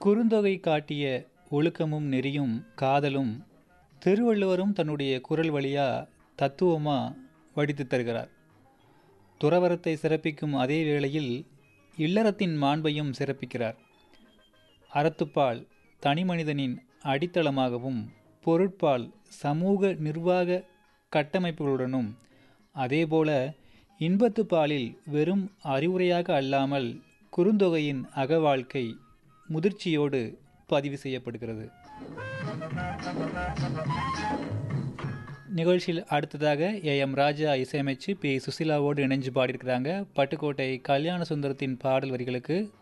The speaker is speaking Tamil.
குறுந்தொகை காட்டிய ஒழுக்கமும் நெறியும் காதலும் திருவள்ளுவரும் தன்னுடைய குரல் வழியா தத்துவமா வடித்து தருகிறார் துறவரத்தை சிறப்பிக்கும் அதே வேளையில் இல்லறத்தின் மாண்பையும் சிறப்பிக்கிறார் அறத்துப்பால் தனிமனிதனின் அடித்தளமாகவும் பொருட்பால் சமூக நிர்வாக கட்டமைப்புகளுடனும் அதேபோல இன்பத்து பாலில் வெறும் அறிவுரையாக அல்லாமல் குறுந்தொகையின் அகவாழ்க்கை முதிர்ச்சியோடு பதிவு செய்யப்படுகிறது நிகழ்ச்சியில் அடுத்ததாக ஏ எம் ராஜா இசையமைச்சு பி சுசிலாவோடு இணைஞ்சு பாடியிருக்கிறாங்க பட்டுக்கோட்டை கல்யாண சுந்தரத்தின் பாடல் வரிகளுக்கு